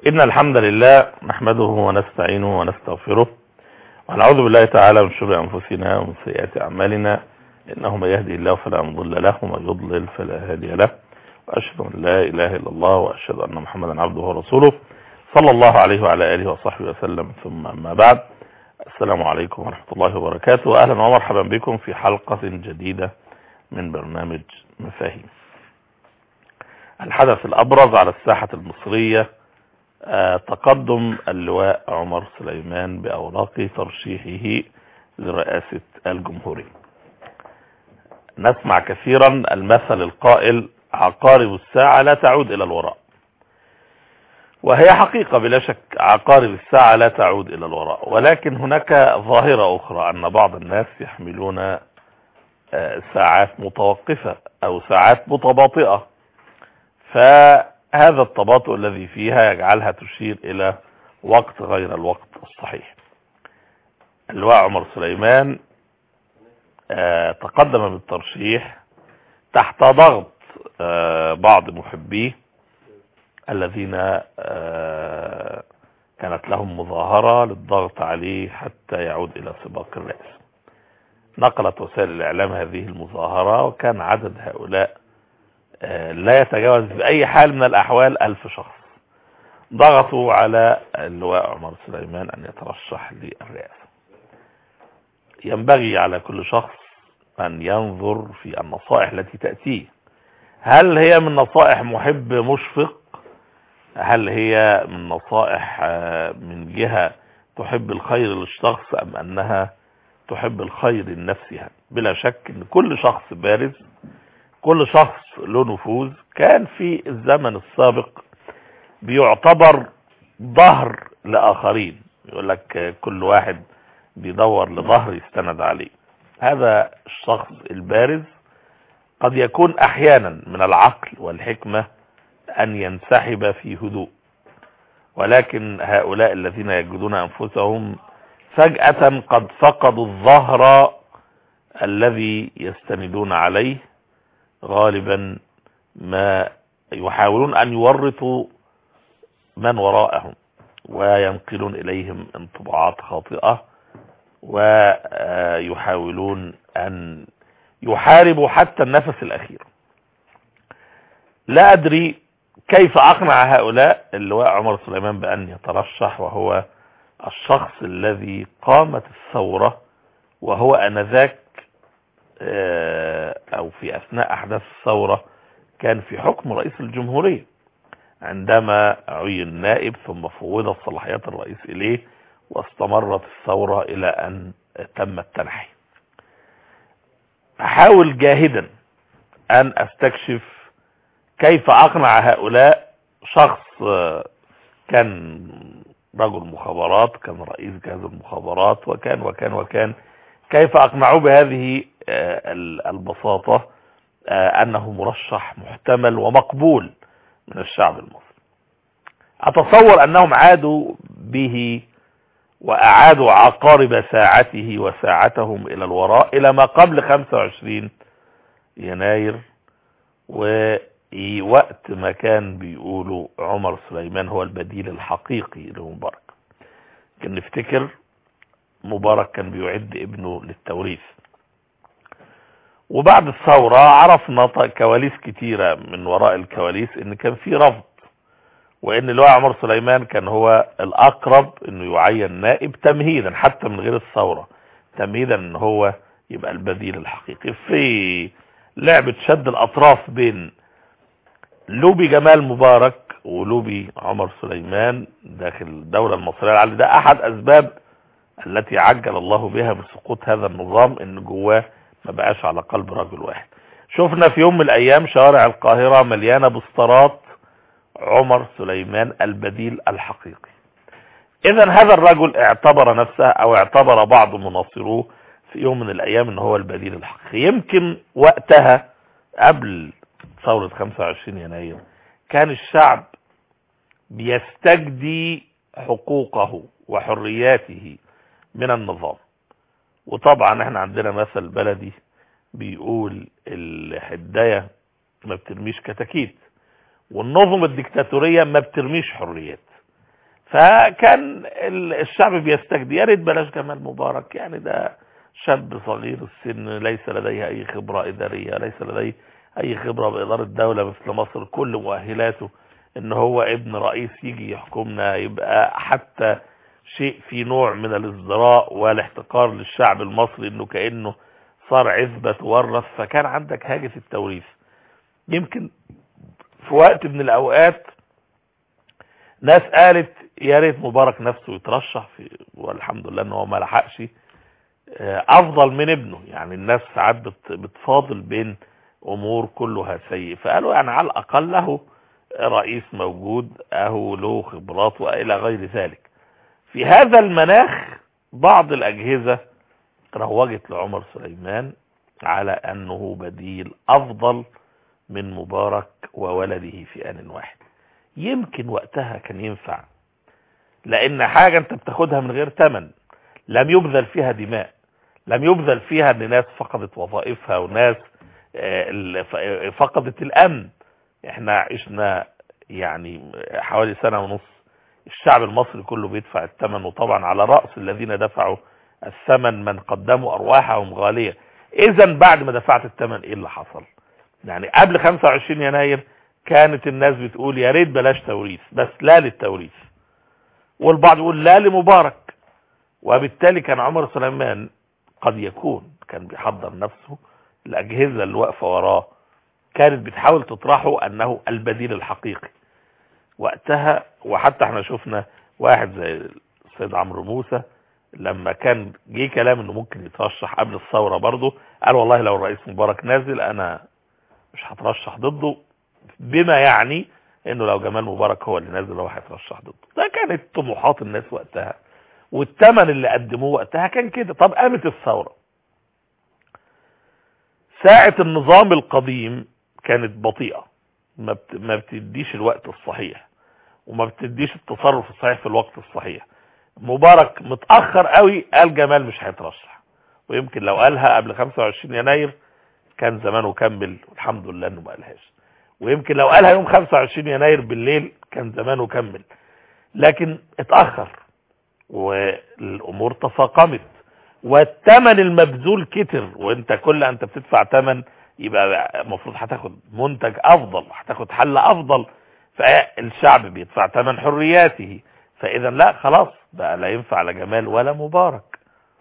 إن الحمد لله نحمده ونستعينه ونستغفره ونعوذ بالله تعالى من شر أنفسنا ومن سيئات أعمالنا إنه من يهدي الله فلا مضل له ومن يضلل فلا هادي له وأشهد أن لا إله إلا الله وأشهد أن محمدا عبده ورسوله صلى الله عليه وعلى آله وصحبه وسلم ثم أما بعد السلام عليكم ورحمة الله وبركاته أهلا ومرحبا بكم في حلقة جديدة من برنامج مفاهيم الحدث الأبرز على الساحة المصرية آه تقدم اللواء عمر سليمان بأوراق ترشيحه لرئاسة الجمهورية نسمع كثيرا المثل القائل عقارب الساعة لا تعود إلى الوراء وهي حقيقة بلا شك عقارب الساعة لا تعود إلى الوراء ولكن هناك ظاهرة أخرى أن بعض الناس يحملون ساعات متوقفة أو ساعات متباطئة فهذا التباطؤ الذي فيها يجعلها تشير إلى وقت غير الوقت الصحيح اللواء عمر سليمان تقدم بالترشيح تحت ضغط بعض محبيه الذين كانت لهم مظاهرة للضغط عليه حتى يعود إلى سباق الرئاسة نقلت وسائل الإعلام هذه المظاهرة وكان عدد هؤلاء لا يتجاوز بأي حال من الأحوال ألف شخص ضغطوا على اللواء عمر سليمان أن يترشح للرئاسة ينبغي على كل شخص أن ينظر في النصائح التي تأتيه هل هي من نصائح محب مشفق هل هي من نصائح من جهة تحب الخير للشخص أم أنها تحب الخير لنفسها بلا شك أن كل شخص بارز كل شخص له نفوذ كان في الزمن السابق بيعتبر ظهر لآخرين يقول لك كل واحد بيدور لظهر يستند عليه هذا الشخص البارز قد يكون احيانا من العقل والحكمة ان ينسحب في هدوء ولكن هؤلاء الذين يجدون انفسهم فجأة قد فقدوا الظهر الذي يستندون عليه غالبا ما يحاولون ان يورطوا من وراءهم وينقلون اليهم انطباعات خاطئة ويحاولون ان يحاربوا حتى النفس الاخير لا ادري كيف اقنع هؤلاء اللواء عمر سليمان بان يترشح وهو الشخص الذي قامت الثورة وهو انذاك او في اثناء احداث الثورة كان في حكم رئيس الجمهورية عندما عين نائب ثم فوضت صلاحيات الرئيس اليه واستمرت الثورة الى ان تم التنحي احاول جاهدا ان استكشف كيف اقنع هؤلاء شخص كان رجل مخابرات كان رئيس جهاز المخابرات وكان وكان وكان كيف اقنعوه بهذه البساطة انه مرشح محتمل ومقبول من الشعب المصري اتصور انهم عادوا به واعادوا عقارب ساعته وساعتهم الى الوراء الى ما قبل 25 يناير ووقت ما كان بيقولوا عمر سليمان هو البديل الحقيقي لمبارك كان نفتكر مبارك كان بيعد ابنه للتوريث وبعد الثورة عرفنا كواليس كتيرة من وراء الكواليس ان كان في رفض وان اللواء عمر سليمان كان هو الاقرب انه يعين نائب تمهيدا حتى من غير الثورة تمهيدا ان هو يبقى البديل الحقيقي في لعبة شد الاطراف بين لوبي جمال مبارك ولوبي عمر سليمان داخل الدولة المصرية العالية ده احد اسباب التي عجل الله بها بسقوط هذا النظام ان جواه ما بقاش على قلب رجل واحد شفنا في يوم من الايام شوارع القاهرة مليانة بسطرات عمر سليمان البديل الحقيقي اذا هذا الرجل اعتبر نفسه او اعتبر بعض مناصروه في يوم من الايام ان هو البديل الحقيقي يمكن وقتها قبل ثورة 25 يناير كان الشعب بيستجدي حقوقه وحرياته من النظام وطبعا احنا عندنا مثل بلدي بيقول الحداية ما بترميش كتاكيت والنظم الديكتاتورية ما بترميش حريات فكان الشعب بيستجدي يا ريت بلاش جمال مبارك يعني ده شاب صغير السن ليس لديه اي خبرة ادارية ليس لديه اي خبرة بادارة دولة مثل مصر كل مؤهلاته ان هو ابن رئيس يجي يحكمنا يبقى حتى شيء في نوع من الازدراء والاحتقار للشعب المصري انه كأنه صار عزبة تورث فكان عندك هاجس التوريث يمكن في وقت من الاوقات ناس قالت يا ريت مبارك نفسه يترشح في والحمد لله ان هو ما لحقش افضل من ابنه يعني الناس ساعات بتفاضل بين امور كلها سيء فقالوا يعني على الاقل له رئيس موجود اهو له خبرات والى غير ذلك في هذا المناخ بعض الاجهزة روجت لعمر سليمان على انه بديل افضل من مبارك وولده في ان واحد يمكن وقتها كان ينفع لان حاجة انت بتاخدها من غير ثمن لم يبذل فيها دماء لم يبذل فيها ان ناس فقدت وظائفها وناس فقدت الامن احنا عشنا يعني حوالي سنة ونص الشعب المصري كله بيدفع الثمن وطبعا على رأس الذين دفعوا الثمن من قدموا ارواحهم غالية اذا بعد ما دفعت الثمن ايه اللي حصل يعني قبل 25 يناير كانت الناس بتقول يا ريت بلاش توريث بس لا للتوريث والبعض يقول لا لمبارك وبالتالي كان عمر سليمان قد يكون كان بيحضر نفسه الأجهزة اللي واقفة وراه كانت بتحاول تطرحه أنه البديل الحقيقي وقتها وحتى احنا شفنا واحد زي السيد عمرو موسى لما كان جه كلام انه ممكن يترشح قبل الثورة برضه قال والله لو الرئيس مبارك نازل انا مش هترشح ضده بما يعني انه لو جمال مبارك هو اللي نازل هو هيترشح ضده ده كانت طموحات الناس وقتها والثمن اللي قدموه وقتها كان كده طب قامت الثورة ساعة النظام القديم كانت بطيئة ما, بت... ما بتديش الوقت الصحيح وما بتديش التصرف الصحيح في الوقت الصحيح مبارك متأخر قوي قال جمال مش هيترشح ويمكن لو قالها قبل 25 يناير كان زمانه كمل والحمد لله انه ما قالهاش ويمكن لو قالها يوم 25 يناير بالليل كان زمانه كمل لكن اتأخر والامور تفاقمت والثمن المبذول كتر وانت كل انت بتدفع ثمن يبقى المفروض هتاخد منتج افضل هتاخد حل افضل فالشعب بيدفع ثمن حرياته فاذا لا خلاص بقى لا ينفع لا جمال ولا مبارك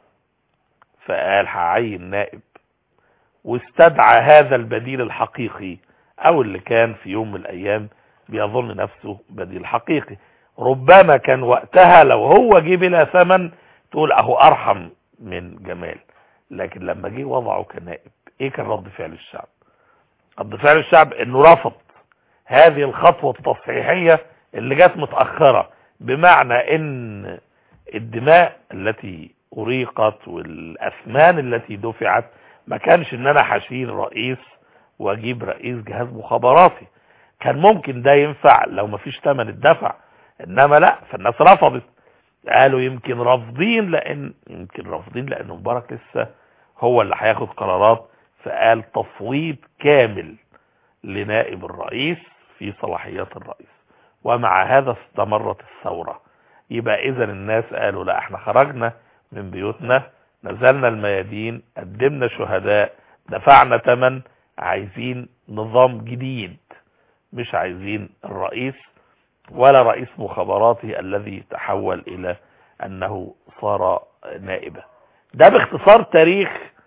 فقال هعين نائب واستدعى هذا البديل الحقيقي او اللي كان في يوم من الايام بيظن نفسه بديل حقيقي ربما كان وقتها لو هو جه بلا ثمن تقول اهو ارحم من جمال لكن لما جه وضعه كنائب ايه كان رد فعل الشعب رد فعل الشعب انه رفض هذه الخطوة التصحيحية اللي جت متأخرة بمعنى ان الدماء التي اريقت والاثمان التي دفعت ما كانش ان انا هشيل رئيس واجيب رئيس جهاز مخابراتي كان ممكن ده ينفع لو ما فيش ثمن الدفع انما لا فالناس رفضت قالوا يمكن رافضين لان يمكن رافضين لان مبارك لسه هو اللي هياخد قرارات فقال تفويض كامل لنائب الرئيس في صلاحيات الرئيس ومع هذا استمرت الثورة يبقى اذا الناس قالوا لا احنا خرجنا من بيوتنا نزلنا الميادين قدمنا شهداء دفعنا ثمن عايزين نظام جديد مش عايزين الرئيس ولا رئيس مخابراته الذي تحول الى انه صار نائبا ده باختصار تاريخ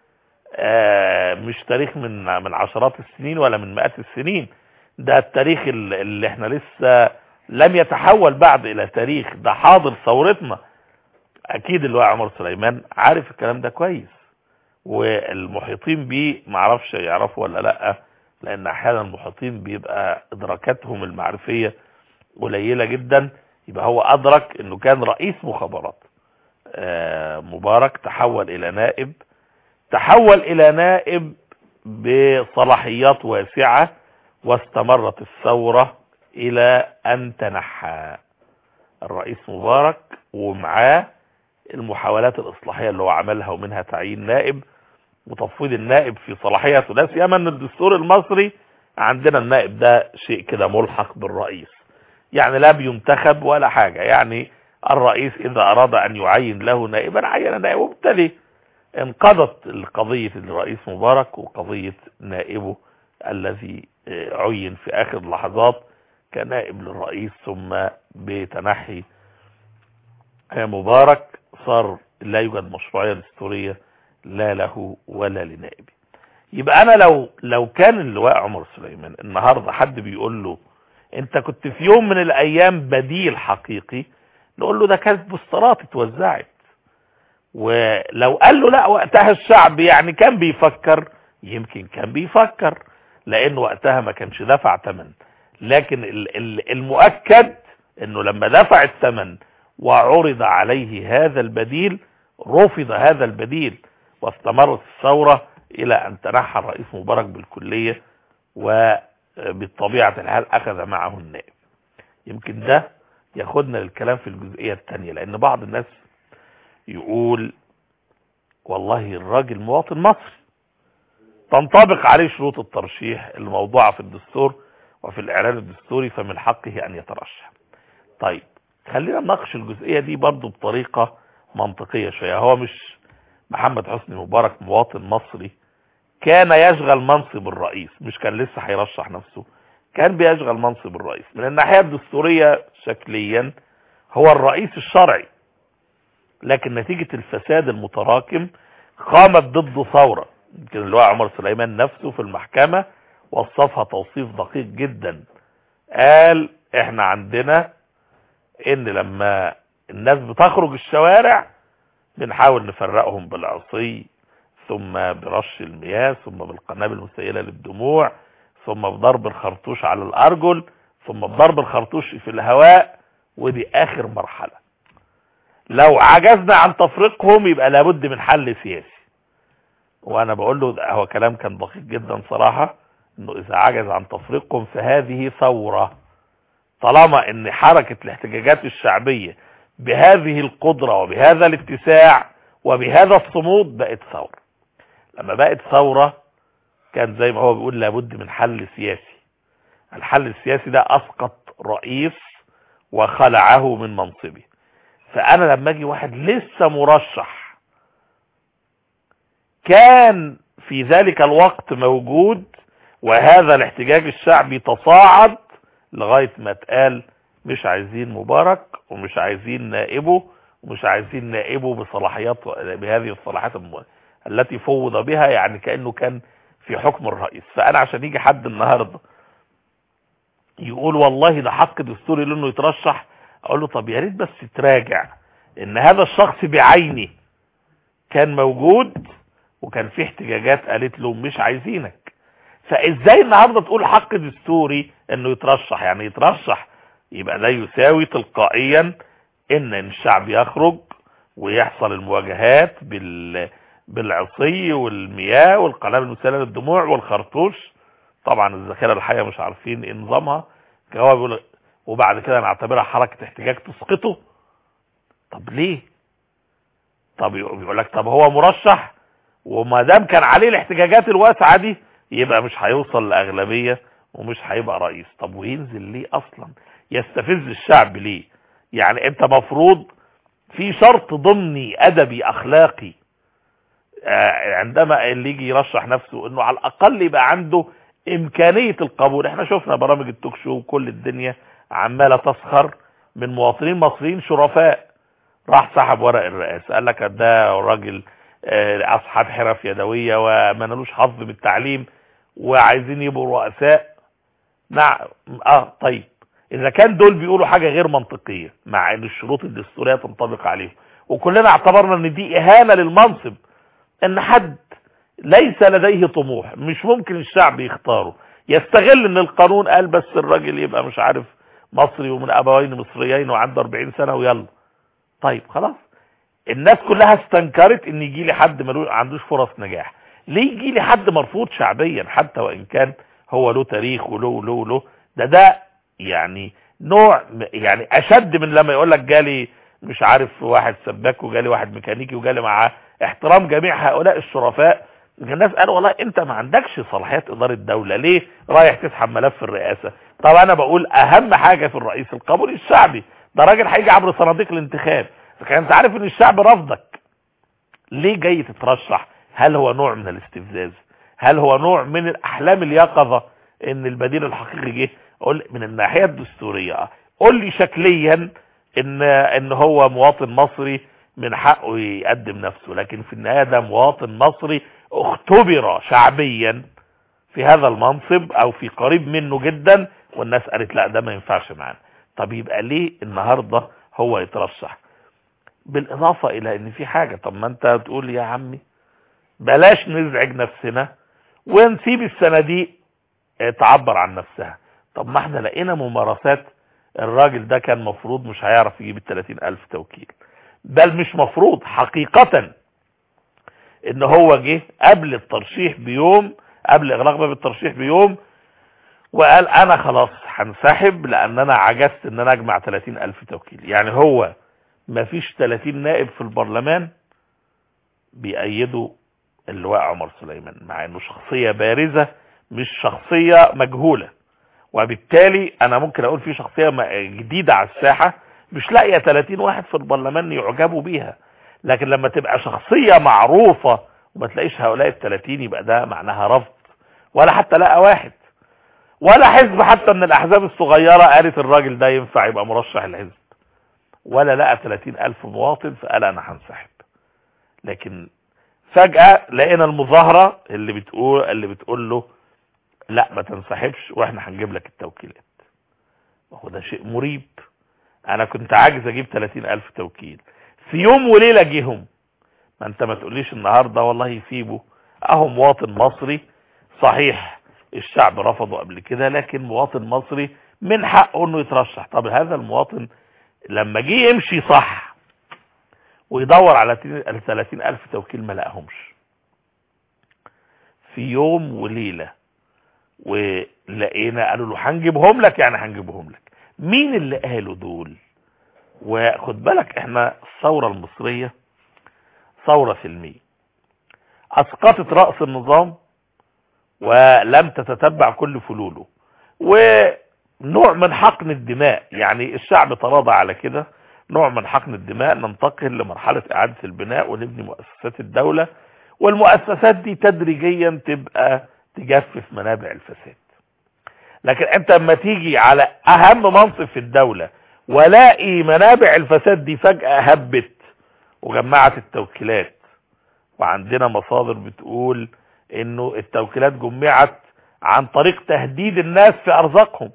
آه مش تاريخ من من عشرات السنين ولا من مئات السنين ده التاريخ اللي احنا لسه لم يتحول بعد الى تاريخ ده حاضر ثورتنا اكيد اللي هو عمر سليمان عارف الكلام ده كويس والمحيطين بيه معرفش يعرفوا ولا لا لان احيانا المحيطين بيبقى ادراكاتهم المعرفية قليلة جدا يبقى هو ادرك انه كان رئيس مخابرات آه مبارك تحول الى نائب تحول الى نائب بصلاحيات واسعة واستمرت الثورة الى ان تنحى الرئيس مبارك ومعاه المحاولات الاصلاحية اللي هو عملها ومنها تعيين نائب وتفويض النائب في صلاحيته لا سيما ان الدستور المصري عندنا النائب ده شيء كده ملحق بالرئيس يعني لا بينتخب ولا حاجة يعني الرئيس إذا أراد أن يعين له نائبا عين نائب وبالتالي انقضت قضية الرئيس مبارك وقضية نائبه الذي عين في آخر لحظات كنائب للرئيس ثم بتنحي مبارك صار لا يوجد مشروعية دستورية لا له ولا لنائبه يبقى انا لو لو كان اللواء عمر سليمان النهارده حد بيقول له انت كنت في يوم من الايام بديل حقيقي نقول له ده كانت بوسترات اتوزعت ولو قال له لا وقتها الشعب يعني كان بيفكر يمكن كان بيفكر لان وقتها ما كانش دفع ثمن لكن المؤكد انه لما دفع الثمن وعرض عليه هذا البديل رفض هذا البديل واستمرت الثورة الى ان تنحى الرئيس مبارك بالكلية وبالطبيعة الحال اخذ معه النائب يمكن ده ياخدنا للكلام في الجزئية الثانية لان بعض الناس يقول والله الراجل مواطن مصري تنطبق عليه شروط الترشيح الموضوعة في الدستور وفي الاعلان الدستوري فمن حقه ان يترشح طيب خلينا نناقش الجزئية دي برضو بطريقة منطقية شوية هو مش محمد حسني مبارك مواطن مصري كان يشغل منصب الرئيس مش كان لسه هيرشح نفسه كان بيشغل منصب الرئيس من الناحية الدستورية شكليا هو الرئيس الشرعي لكن نتيجة الفساد المتراكم قامت ضده ثورة يمكن اللواء عمر سليمان نفسه في المحكمة وصفها توصيف دقيق جدا قال احنا عندنا ان لما الناس بتخرج الشوارع بنحاول نفرقهم بالعصي ثم برش المياه ثم بالقنابل المسيلة للدموع ثم بضرب الخرطوش على الارجل ثم بضرب الخرطوش في الهواء ودي اخر مرحلة لو عجزنا عن تفريقهم يبقى لابد من حل سياسي وانا بقول له هو كلام كان دقيق جدا صراحة انه اذا عجز عن تفريقهم فهذه ثورة طالما ان حركة الاحتجاجات الشعبية بهذه القدرة وبهذا الاتساع وبهذا الصمود بقت ثورة لما بقت ثورة كان زي ما هو بيقول لابد من حل سياسي الحل السياسي ده اسقط رئيس وخلعه من منصبه فانا لما اجي واحد لسه مرشح كان في ذلك الوقت موجود وهذا الاحتجاج الشعبي تصاعد لغاية ما اتقال مش عايزين مبارك ومش عايزين نائبه ومش عايزين نائبه بصلاحيات بهذه الصلاحيات التي فوض بها يعني كأنه كان في حكم الرئيس فانا عشان يجي حد النهاردة يقول والله ده حق دستوري لانه يترشح اقول له طب يا ريت بس تراجع ان هذا الشخص بعينه كان موجود وكان في احتجاجات قالت له مش عايزينك فازاي النهارده تقول حق دستوري انه يترشح يعني يترشح يبقى ده يساوي تلقائيا ان الشعب يخرج ويحصل المواجهات بال بالعصي والمياه والقنابل المسيله للدموع والخرطوش طبعا الذخيره الحيه مش عارفين ايه نظامها هو بيقول وبعد كده نعتبرها حركه احتجاج تسقطه طب ليه طب بيقول لك طب هو مرشح وما دام كان عليه الاحتجاجات الواسعه دي يبقى مش هيوصل لاغلبيه ومش هيبقى رئيس طب وينزل ليه اصلا يستفز الشعب ليه يعني انت مفروض في شرط ضمني ادبي اخلاقي عندما اللي يجي يرشح نفسه انه على الاقل يبقى عنده امكانية القبول احنا شفنا برامج التوك شو وكل الدنيا عمالة تسخر من مواطنين مصريين شرفاء راح سحب ورق الرئاسة قال لك ده راجل اصحاب حرف يدوية وما نالوش حظ بالتعليم وعايزين يبقوا رؤساء نعم اه طيب اذا كان دول بيقولوا حاجة غير منطقية مع ان الشروط الدستورية تنطبق عليهم وكلنا اعتبرنا ان دي اهانة للمنصب ان حد ليس لديه طموح مش ممكن الشعب يختاره يستغل ان القانون قال بس الراجل يبقى مش عارف مصري ومن ابوين مصريين وعنده 40 سنة ويلا طيب خلاص الناس كلها استنكرت ان يجي لي حد ما عندوش فرص نجاح ليه يجي لي حد مرفوض شعبيا حتى وان كان هو له تاريخ وله له له ده ده يعني نوع يعني اشد من لما يقول لك جالي مش عارف واحد سباك وجالي واحد ميكانيكي وجالي معاه احترام جميع هؤلاء الشرفاء الناس قالوا والله انت ما عندكش صلاحيات اداره الدوله ليه رايح تسحب ملف الرئاسه طب انا بقول اهم حاجه في الرئيس القبول الشعبي ده راجل هيجي عبر صناديق الانتخاب لكن انت عارف ان الشعب رفضك ليه جاي تترشح هل هو نوع من الاستفزاز هل هو نوع من الاحلام اليقظه ان البديل الحقيقي جه قول من الناحيه الدستوريه قول لي شكليا ان ان هو مواطن مصري من حقه يقدم نفسه لكن في النهايه ده مواطن مصري اختبر شعبيا في هذا المنصب او في قريب منه جدا والناس قالت لا ده ما ينفعش معانا طب يبقى ليه النهارده هو يترشح بالاضافه الى ان في حاجه طب ما انت تقول يا عمي بلاش نزعج نفسنا ونسيب الصناديق تعبر عن نفسها طب ما احنا لقينا ممارسات الراجل ده كان مفروض مش هيعرف يجيب ال 30000 توكيل بل مش مفروض حقيقة ان هو جه قبل الترشيح بيوم قبل اغلاق باب الترشيح بيوم وقال انا خلاص هنسحب لان انا عجزت ان انا اجمع 30000 توكيل يعني هو ما فيش 30 نائب في البرلمان بيأيدوا اللواء عمر سليمان مع انه شخصية بارزة مش شخصية مجهولة وبالتالي انا ممكن اقول في شخصية جديدة على الساحة مش لاقيه 30 واحد في البرلمان يعجبوا بيها لكن لما تبقى شخصية معروفة وما تلاقيش هؤلاء ال 30 يبقى ده معناها رفض ولا حتى لقى واحد ولا حزب حتى من الاحزاب الصغيرة قالت الراجل ده ينفع يبقى مرشح الحزب ولا لقى 30 الف مواطن فقال انا هنسحب لكن فجأة لقينا المظاهرة اللي بتقول اللي بتقول له لا ما تنسحبش واحنا هنجيب لك التوكيلات وهو ده شيء مريب انا كنت عاجز اجيب 30 الف توكيل في يوم وليلة جيهم ما انت ما تقوليش النهاردة والله يسيبه اهو مواطن مصري صحيح الشعب رفضه قبل كده لكن مواطن مصري من حقه انه يترشح طب هذا المواطن لما جه يمشي صح ويدور على 30 الف توكيل ما لقاهمش في يوم وليلة ولقينا قالوا له هنجيبهم لك يعني هنجيبهم لك مين اللي قالوا دول وخد بالك احنا الثورة المصرية ثورة سلمية اسقطت رأس النظام ولم تتتبع كل فلوله ونوع من حقن الدماء يعني الشعب تراضى على كده نوع من حقن الدماء ننتقل لمرحلة اعادة البناء ونبني مؤسسات الدولة والمؤسسات دي تدريجيا تبقى تجفف منابع الفساد لكن انت لما تيجي على اهم منصب في الدولة ولاقي منابع الفساد دي فجأة هبت وجمعت التوكيلات وعندنا مصادر بتقول انه التوكيلات جمعت عن طريق تهديد الناس في ارزاقهم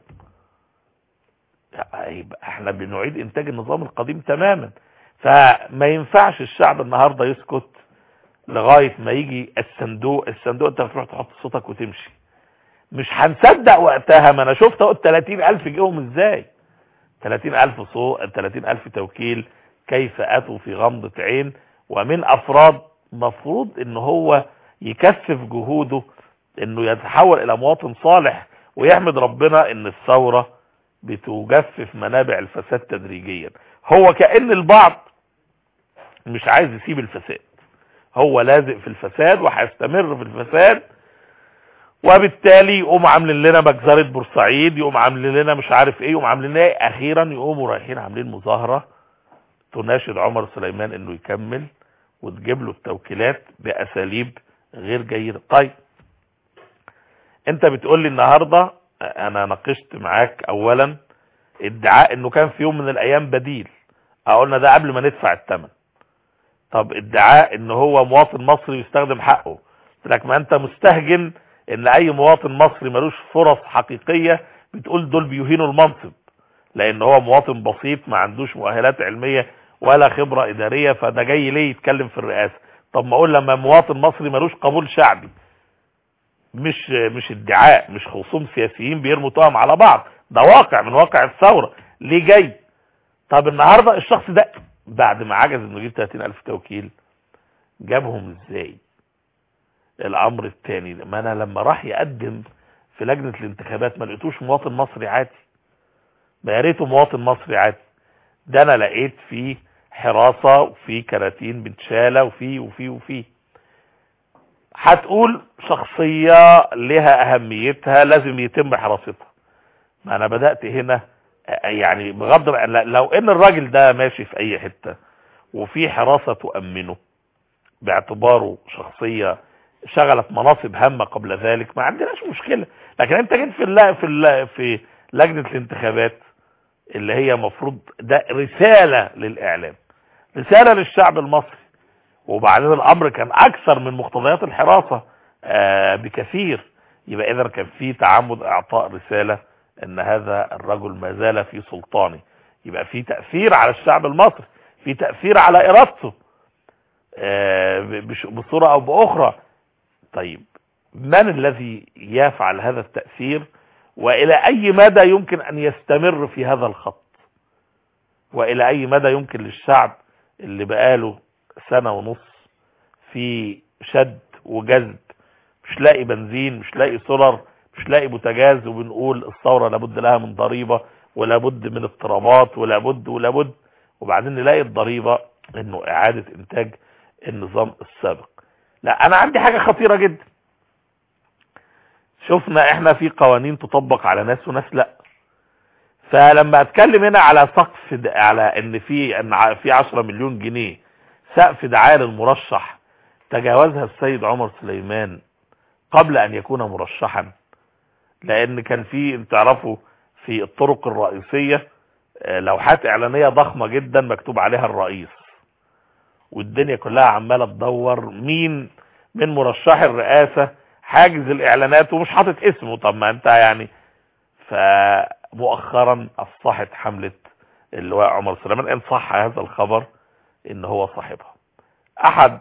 يبقى احنا بنعيد انتاج النظام القديم تماما فما ينفعش الشعب النهاردة يسكت لغاية ما يجي الصندوق الصندوق انت بتروح تحط صوتك وتمشي مش هنصدق وقتها ما انا شفت اهو 30000 جيهم ازاي 30000 صوت 30000 توكيل كيف اتوا في غمضة عين ومن افراد مفروض ان هو يكثف جهوده انه يتحول الى مواطن صالح ويحمد ربنا ان الثورة بتجفف منابع الفساد تدريجيا هو كأن البعض مش عايز يسيب الفساد هو لازق في الفساد وهيستمر في الفساد وبالتالي يقوم عاملين لنا مجزرة بورسعيد يقوم عاملين لنا مش عارف ايه يقوم عاملين لنا ايه اخيرا يقوموا رايحين عاملين مظاهرة تناشد عمر سليمان انه يكمل وتجيب له التوكيلات باساليب غير جيدة طيب انت بتقول لي النهاردة انا ناقشت معاك اولا ادعاء انه كان في يوم من الايام بديل قلنا ده قبل ما ندفع الثمن طب ادعاء ان هو مواطن مصري يستخدم حقه لك ما انت مستهجن ان اي مواطن مصري ملوش فرص حقيقية بتقول دول بيهينوا المنصب لان هو مواطن بسيط ما عندوش مؤهلات علمية ولا خبرة ادارية فده جاي ليه يتكلم في الرئاسة طب ما اقول لما مواطن مصري ملوش قبول شعبي مش مش ادعاء مش خصوم سياسيين بيرموا تهم على بعض ده واقع من واقع الثورة ليه جاي طب النهاردة الشخص ده بعد ما عجز انه يجيب 30000 توكيل جابهم ازاي الامر الثاني ما انا لما راح يقدم في لجنة الانتخابات ما لقيتوش مواطن مصري عادي ما يا ريته مواطن مصري عادي ده انا لقيت فيه حراسة وفي كراتين بنشالة وفي وفي وفي هتقول شخصية لها اهميتها لازم يتم حراستها ما انا بدأت هنا يعني بغض لو ان الراجل ده ماشي في اي حتة وفي حراسة تؤمنه باعتباره شخصية شغلت مناصب هامة قبل ذلك ما عندناش مشكلة لكن انت جيت في الل... في الل... في لجنة الانتخابات اللي هي مفروض ده رسالة للاعلام رسالة للشعب المصري وبعدين الامر كان اكثر من مقتضيات الحراسة آه بكثير يبقى اذا كان في تعمد اعطاء رسالة ان هذا الرجل ما زال في سلطانه يبقى في تأثير على الشعب المصري في تأثير على ارادته آه بصورة او باخرى طيب من الذي يفعل هذا التأثير والى اي مدى يمكن ان يستمر في هذا الخط والى اي مدى يمكن للشعب اللي بقاله سنة ونص في شد وجذب مش لاقي بنزين مش لاقي سولر مش لاقي بوتاجاز وبنقول الثورة لابد لها من ضريبة ولابد من اضطرابات ولابد ولابد وبعدين نلاقي الضريبة انه اعادة انتاج النظام السابق لا انا عندي حاجة خطيرة جدا شفنا احنا في قوانين تطبق على ناس وناس لا فلما اتكلم هنا على سقف على ان في ان في 10 مليون جنيه سقف دعايه للمرشح تجاوزها السيد عمر سليمان قبل ان يكون مرشحا لان كان في تعرفوا في الطرق الرئيسية لوحات اعلانية ضخمة جدا مكتوب عليها الرئيس والدنيا كلها عمالة تدور مين من مرشح الرئاسة حاجز الاعلانات ومش حاطط اسمه طب ما انت يعني فمؤخرا اصحت حملة اللواء عمر سليمان ان صح هذا الخبر ان هو صاحبها احد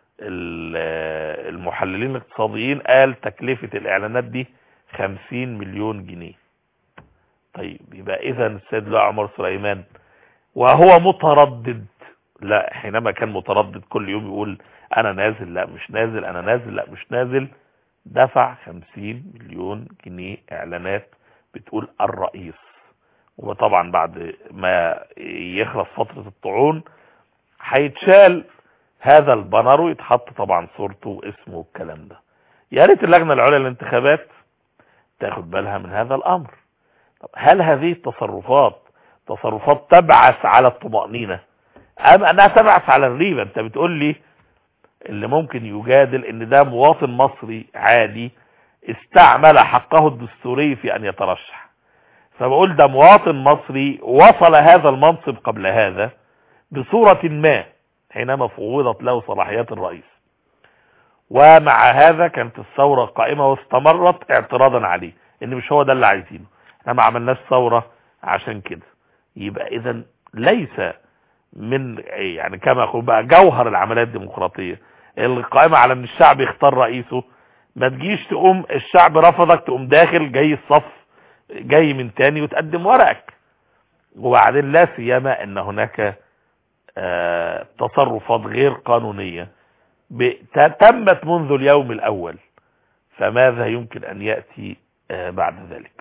المحللين الاقتصاديين قال تكلفة الاعلانات دي 50 مليون جنيه طيب يبقى اذا السيد اللواء عمر سليمان وهو متردد لا حينما كان متردد كل يوم يقول انا نازل لا مش نازل انا نازل لا مش نازل دفع 50 مليون جنيه اعلانات بتقول الرئيس وطبعا بعد ما يخلص فترة الطعون هيتشال هذا البانر ويتحط طبعا صورته واسمه والكلام ده يا ريت اللجنة العليا للانتخابات تاخد بالها من هذا الامر طب هل هذه التصرفات تصرفات تبعث على الطمأنينة ام انها تبعث على الريبة انت بتقول لي اللي ممكن يجادل ان ده مواطن مصري عادي استعمل حقه الدستوري في ان يترشح فبقول ده مواطن مصري وصل هذا المنصب قبل هذا بصورة ما حينما فوضت له صلاحيات الرئيس ومع هذا كانت الثورة قائمة واستمرت اعتراضا عليه ان مش هو ده اللي عايزينه احنا ما عملناش ثورة عشان كده يبقى اذا ليس من يعني كما يقول بقى جوهر العمليات الديمقراطية اللي قائمة على ان الشعب يختار رئيسه ما تجيش تقوم الشعب رفضك تقوم داخل جاي الصف جاي من تاني وتقدم ورقك وبعدين لا سيما ان هناك آه تصرفات غير قانونية تمت منذ اليوم الاول فماذا يمكن ان يأتي آه بعد ذلك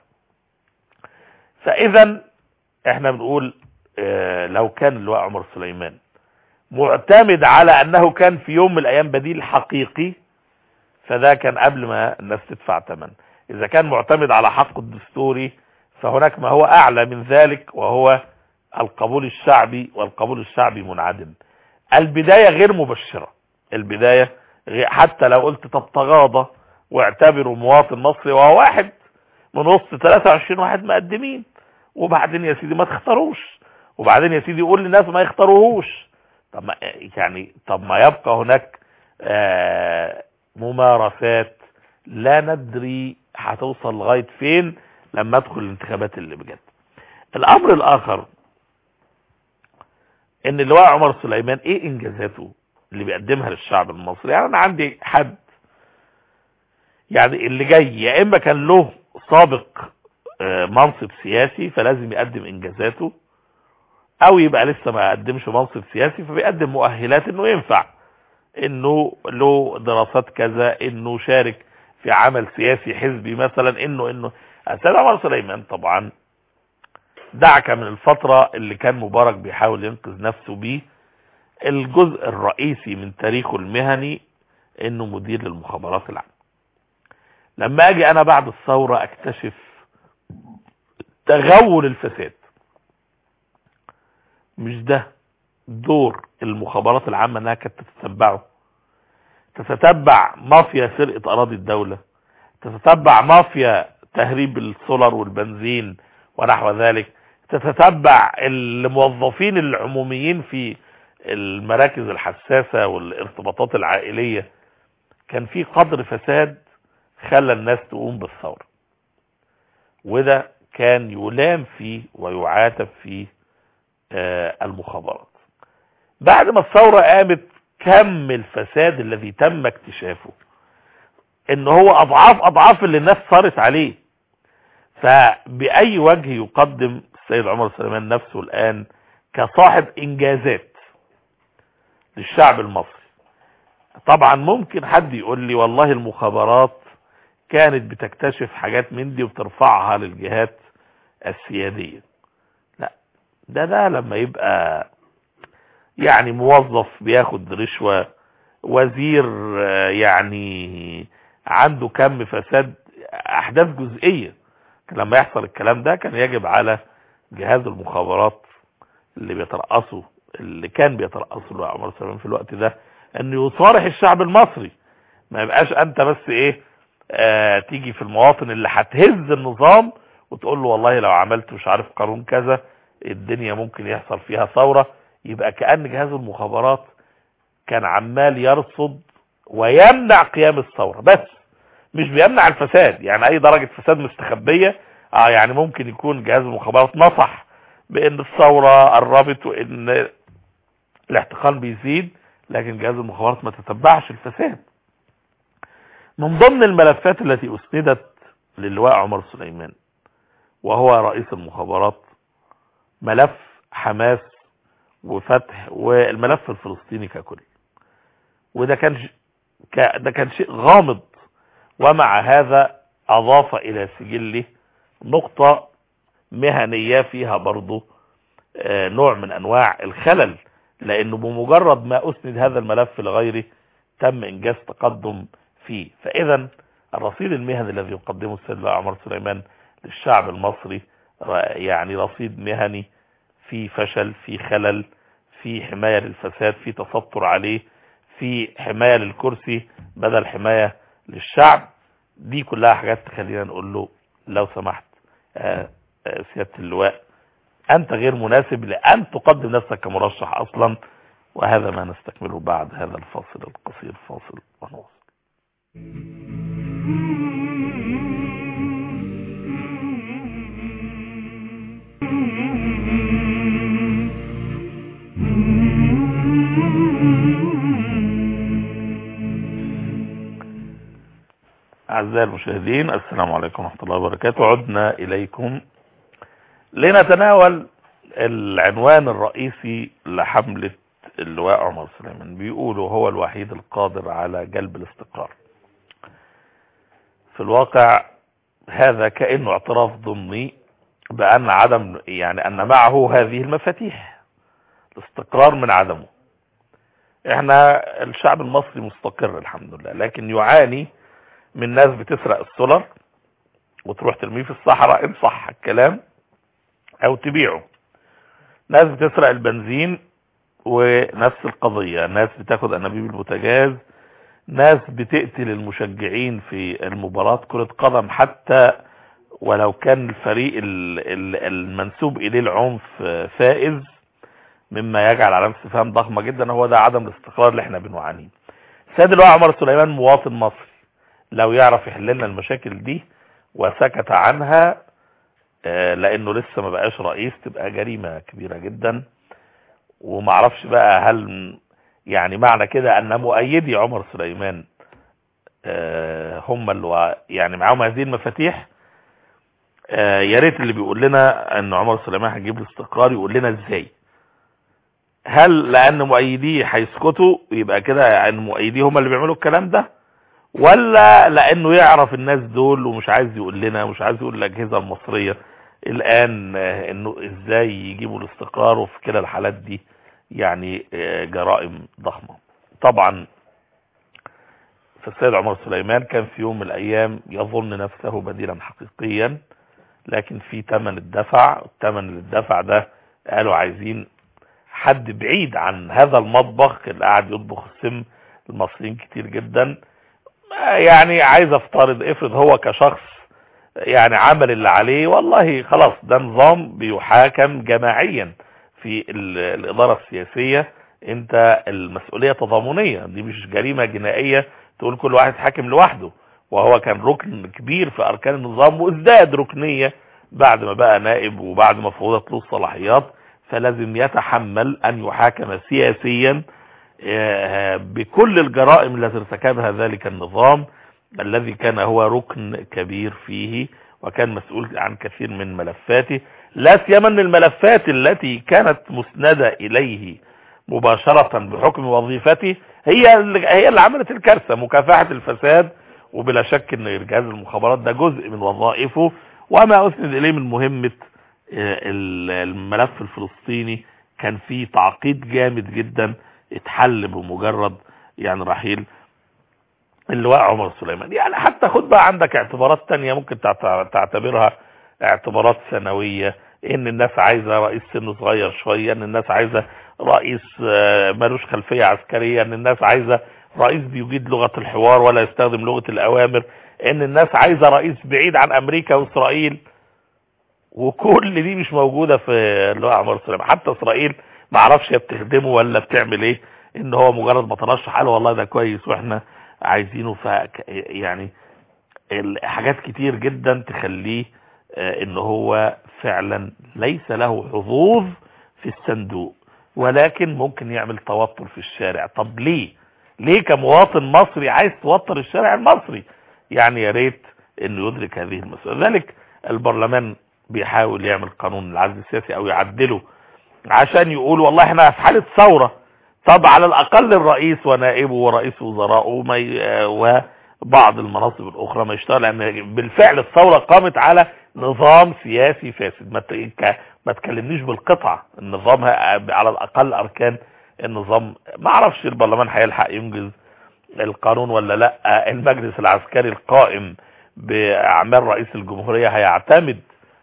فاذا احنا بنقول آه لو كان اللواء عمر سليمان معتمد على انه كان في يوم من الايام بديل حقيقي فده كان قبل ما الناس تدفع ثمن اذا كان معتمد على حقه الدستوري فهناك ما هو اعلى من ذلك وهو القبول الشعبي والقبول الشعبي منعدم البداية غير مبشرة البداية حتى لو قلت طب تغاضى واعتبره مواطن مصري وهو واحد من وسط 23 واحد مقدمين وبعدين يا سيدي ما تختاروش وبعدين يا سيدي يقول للناس ما يختاروهوش طب ما يعني طب ما يبقى هناك آه ممارسات لا ندري هتوصل لغاية فين لما ادخل الانتخابات اللي بجد الامر الاخر ان اللواء عمر سليمان ايه انجازاته اللي بيقدمها للشعب المصري يعني انا عندي حد يعني اللي جاي يا اما كان له سابق منصب سياسي فلازم يقدم انجازاته او يبقى لسه ما قدمش منصب سياسي فبيقدم مؤهلات انه ينفع انه له دراسات كذا انه شارك في عمل سياسي حزبي مثلا انه انه السيد عمر سليمان طبعا دعك من الفترة اللي كان مبارك بيحاول ينقذ نفسه بيه الجزء الرئيسي من تاريخه المهني انه مدير للمخابرات العامة لما اجي انا بعد الثورة اكتشف تغول الفساد مش ده دور المخابرات العامة انها كانت تتتبعه تتتبع مافيا سرقة اراضي الدولة تتتبع مافيا تهريب السولر والبنزين ونحو ذلك تتتبع الموظفين العموميين في المراكز الحساسة والارتباطات العائلية كان في قدر فساد خلى الناس تقوم بالثورة وده كان يلام فيه ويعاتب فيه آه المخابرات بعد ما الثورة قامت كم الفساد الذي تم اكتشافه ان هو اضعاف اضعاف اللي الناس صارت عليه فبأي وجه يقدم السيد عمر سليمان نفسه الآن كصاحب إنجازات للشعب المصري طبعا ممكن حد يقول لي والله المخابرات كانت بتكتشف حاجات من دي وبترفعها للجهات السيادية لا ده ده لما يبقى يعني موظف بياخد رشوة وزير يعني عنده كم فساد احداث جزئية لما يحصل الكلام ده كان يجب على جهاز المخابرات اللي بيترأسه اللي كان بيترأسه عمر سليمان في الوقت ده انه يصارح الشعب المصري ما يبقاش انت بس ايه آه تيجي في المواطن اللي هتهز النظام وتقول له والله لو عملت مش عارف قانون كذا الدنيا ممكن يحصل فيها ثورة يبقى كأن جهاز المخابرات كان عمال يرصد ويمنع قيام الثورة بس مش بيمنع الفساد يعني اي درجة فساد مستخبية اه يعني ممكن يكون جهاز المخابرات نصح بان الثورة قربت وان الاحتقان بيزيد لكن جهاز المخابرات ما تتبعش الفساد من ضمن الملفات التي اسندت للواء عمر سليمان وهو رئيس المخابرات ملف حماس وفتح والملف الفلسطيني ككل وده كان ش... ده كان شيء غامض ومع هذا اضاف الى سجله نقطة مهنية فيها برضو نوع من انواع الخلل لانه بمجرد ما اسند هذا الملف لغيره تم انجاز تقدم فيه فاذا الرصيد المهني الذي يقدمه السيد عمر سليمان للشعب المصري يعني رصيد مهني في فشل في خلل في حماية للفساد في تستر عليه في حماية للكرسي بدل حماية للشعب دي كلها حاجات تخلينا نقول له لو سمحت آآ آآ سيادة اللواء انت غير مناسب لان تقدم نفسك كمرشح اصلا وهذا ما نستكمله بعد هذا الفاصل القصير فاصل ونواصل أعزائي المشاهدين السلام عليكم ورحمة الله وبركاته عدنا إليكم لنتناول العنوان الرئيسي لحملة اللواء عمر سليمان بيقولوا هو الوحيد القادر على جلب الاستقرار في الواقع هذا كأنه اعتراف ضمني بأن عدم يعني أن معه هذه المفاتيح الاستقرار من عدمه احنا الشعب المصري مستقر الحمد لله لكن يعاني من ناس بتسرق السولر وتروح ترميه في الصحراء ان صح الكلام او تبيعه ناس بتسرق البنزين ونفس القضية ناس بتاخد انابيب البوتاجاز ناس بتقتل المشجعين في المباراة كرة قدم حتى ولو كان الفريق المنسوب اليه العنف فائز مما يجعل علامة استفهام ضخمة جدا هو ده عدم الاستقرار اللي احنا بنعانيه سيد اللواء عمر سليمان مواطن مصري لو يعرف يحل لنا المشاكل دي وسكت عنها لانه لسه ما بقاش رئيس تبقى جريمة كبيرة جدا ومعرفش بقى هل يعني معنى كده ان مؤيدي عمر سليمان هم اللي يعني معاهم هذه المفاتيح يا ريت اللي بيقول لنا ان عمر سليمان هيجيب الاستقرار يقول لنا ازاي هل لان مؤيديه هيسكتوا يبقى كده ان مؤيديه هم اللي بيعملوا الكلام ده ولا لانه يعرف الناس دول ومش عايز يقول لنا مش عايز يقول الاجهزه المصريه الان انه ازاي يجيبوا الاستقرار وفي كلا الحالات دي يعني جرائم ضخمه طبعا فالسيد عمر سليمان كان في يوم من الايام يظن نفسه بديلا حقيقيا لكن في ثمن الدفع الثمن اللي الدفع ده قالوا عايزين حد بعيد عن هذا المطبخ اللي قاعد يطبخ السم المصريين كتير جدا يعني عايز افترض افرض هو كشخص يعني عمل اللي عليه والله خلاص ده نظام بيحاكم جماعيا في الادارة السياسية انت المسؤولية تضامنية دي مش جريمة جنائية تقول كل واحد حاكم لوحده وهو كان ركن كبير في اركان النظام وازداد ركنية بعد ما بقى نائب وبعد ما فوضت له الصلاحيات فلازم يتحمل ان يحاكم سياسيا بكل الجرائم التي ارتكبها ذلك النظام الذي كان هو ركن كبير فيه وكان مسؤول عن كثير من ملفاته لا سيما ان الملفات التي كانت مسندة اليه مباشرة بحكم وظيفته هي اللي هي اللي عملت الكارثة مكافحة الفساد وبلا شك ان جهاز المخابرات ده جزء من وظائفه وما اسند اليه من مهمة الملف الفلسطيني كان فيه تعقيد جامد جدا اتحل بمجرد يعني رحيل اللواء عمر سليمان يعني حتى خد بقى عندك اعتبارات تانية ممكن تعتبرها اعتبارات ثانوية ان الناس عايزة رئيس سنه صغير شوية ان الناس عايزة رئيس ملوش خلفية عسكرية ان الناس عايزة رئيس بيجيد لغة الحوار ولا يستخدم لغة الاوامر ان الناس عايزة رئيس بعيد عن امريكا واسرائيل وكل دي مش موجودة في اللواء عمر سليمان حتى اسرائيل ما عرفش هي بتخدمه ولا بتعمل ايه ان هو مجرد ما ترشح قال والله ده كويس واحنا عايزينه ف يعني حاجات كتير جدا تخليه ان هو فعلا ليس له حظوظ في الصندوق ولكن ممكن يعمل توتر في الشارع طب ليه ليه كمواطن مصري عايز توتر الشارع المصري يعني يا ريت انه يدرك هذه المسألة ذلك البرلمان بيحاول يعمل قانون العزل السياسي او يعدله عشان يقول والله احنا في حالة ثورة طب على الاقل الرئيس ونائبه ورئيس وزرائه وبعض المناصب الاخرى ما يشتغل لان بالفعل الثورة قامت على نظام سياسي فاسد ما ما تكلمنيش بالقطعة النظام على الاقل اركان النظام ما اعرفش البرلمان هيلحق ينجز القانون ولا لا المجلس العسكري القائم باعمال رئيس الجمهورية هيعتمد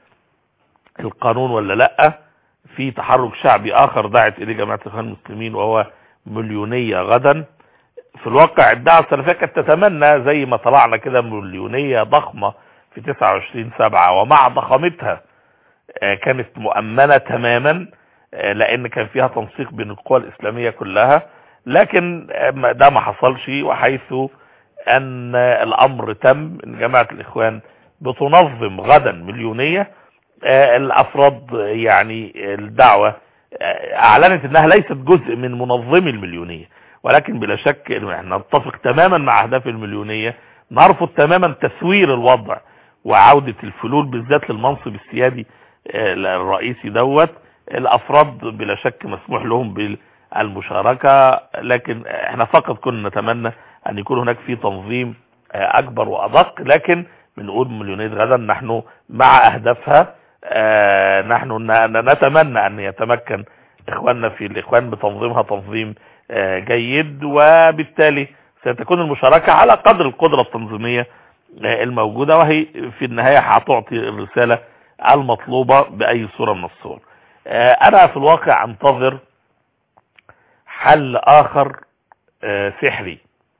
القانون ولا لا في تحرك شعبي اخر دعت اليه جماعة الاخوان المسلمين وهو مليونية غدا في الواقع الدعوة السلفية كانت تتمنى زي ما طلعنا كده مليونية ضخمة في 29 سبعة ومع ضخامتها كانت مؤمنة تماما لان كان فيها تنسيق بين القوى الاسلامية كلها لكن ده ما حصلش وحيث ان الامر تم ان جماعة الاخوان بتنظم غدا مليونية الافراد يعني الدعوة اعلنت انها ليست جزء من منظمي المليونية ولكن بلا شك احنا نتفق تماما مع اهداف المليونية نرفض تماما تسوير الوضع وعودة الفلول بالذات للمنصب السيادي الرئيسي دوت الافراد بلا شك مسموح لهم بالمشاركة لكن احنا فقط كنا نتمنى ان يكون هناك في تنظيم اكبر وادق لكن بنقول مليونية غدا نحن مع اهدافها آه نحن نتمنى ان يتمكن اخواننا في الاخوان بتنظيمها تنظيم آه جيد وبالتالي ستكون المشاركة على قدر القدرة التنظيمية آه الموجودة وهي في النهاية هتعطي الرسالة المطلوبة بأي صورة من الصور أنا في الواقع أنتظر حل آخر سحري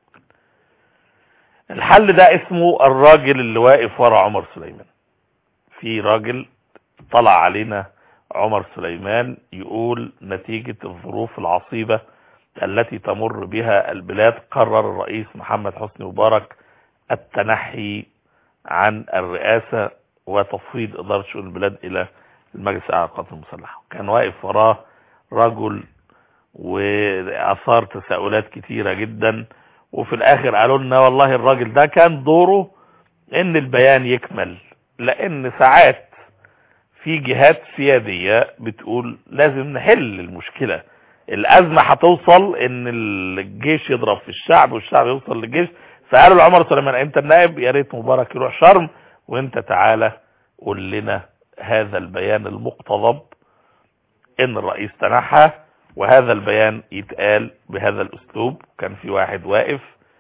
الحل ده اسمه الراجل اللي واقف ورا عمر سليمان في راجل طلع علينا عمر سليمان يقول نتيجة الظروف العصيبة التي تمر بها البلاد قرر الرئيس محمد حسني مبارك التنحي عن الرئاسة وتفويض إدارة شؤون البلاد إلى المجلس الأعلى للقوات المسلحة كان واقف وراه رجل وأثار تساؤلات كتيرة جدا وفي الآخر قالوا لنا والله الراجل ده كان دوره إن البيان يكمل لأن ساعات في جهات سيادية بتقول لازم نحل المشكلة الأزمة هتوصل إن الجيش يضرب في الشعب والشعب يوصل للجيش فقالوا لعمر سليمان أنت النائب يا ريت مبارك يروح شرم وأنت تعالى قول لنا هذا البيان المقتضب إن الرئيس تنحى وهذا البيان يتقال بهذا الأسلوب كان في واحد واقف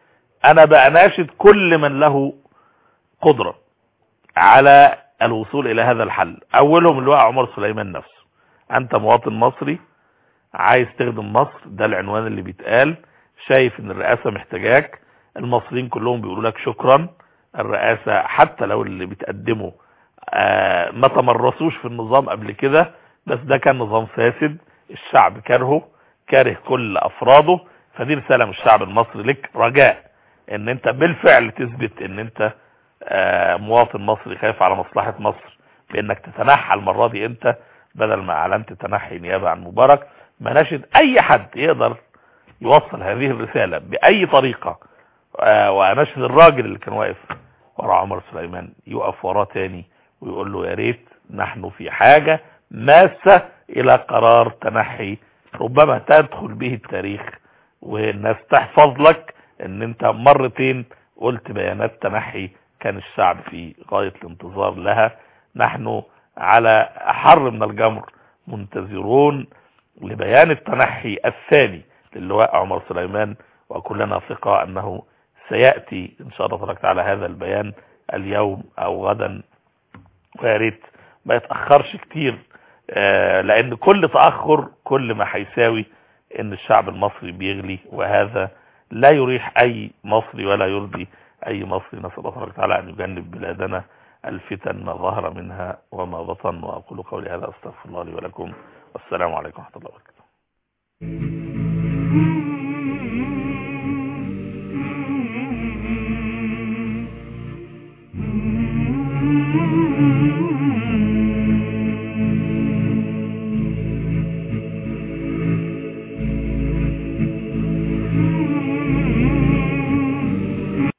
انا بأناشد كل من له قدرة على الوصول الى هذا الحل اولهم اللواء عمر سليمان نفسه انت مواطن مصري عايز تخدم مصر ده العنوان اللي بيتقال شايف ان الرئاسة محتاجاك المصريين كلهم بيقولوا لك شكرا الرئاسة حتى لو اللي بتقدمه آه ما تمرسوش في النظام قبل كده بس ده كان نظام فاسد الشعب كرهه كاره كل افراده فدي رسالة من الشعب المصري لك رجاء ان انت بالفعل تثبت ان انت آه مواطن مصري خايف على مصلحة مصر بانك تتنحى المرة دي انت بدل ما اعلنت تنحي نيابة عن مبارك ما نشد اي حد يقدر يوصل هذه الرسالة باي طريقة آه وانشد الراجل اللي كان واقف ورا عمر سليمان يقف وراه تاني ويقول له يا ريت نحن في حاجة ماسة الى قرار تنحي ربما تدخل به التاريخ والناس تحفظ لك ان انت مرتين قلت بيانات تنحي كان الشعب في غاية الانتظار لها نحن على حر من الجمر منتظرون لبيان التنحي الثاني للواء عمر سليمان وكلنا ثقة انه سيأتي ان شاء الله تبارك تعالى هذا البيان اليوم او غدا ويا ريت ما يتأخرش كتير آه لان كل تأخر كل ما هيساوي ان الشعب المصري بيغلي وهذا لا يريح اي مصري ولا يرضي اي مصري نسأل الله تبارك وتعالى ان يجنب بلادنا الفتن ما ظهر منها وما بطن واقول قولي هذا استغفر الله لي ولكم والسلام عليكم ورحمة الله وبركاته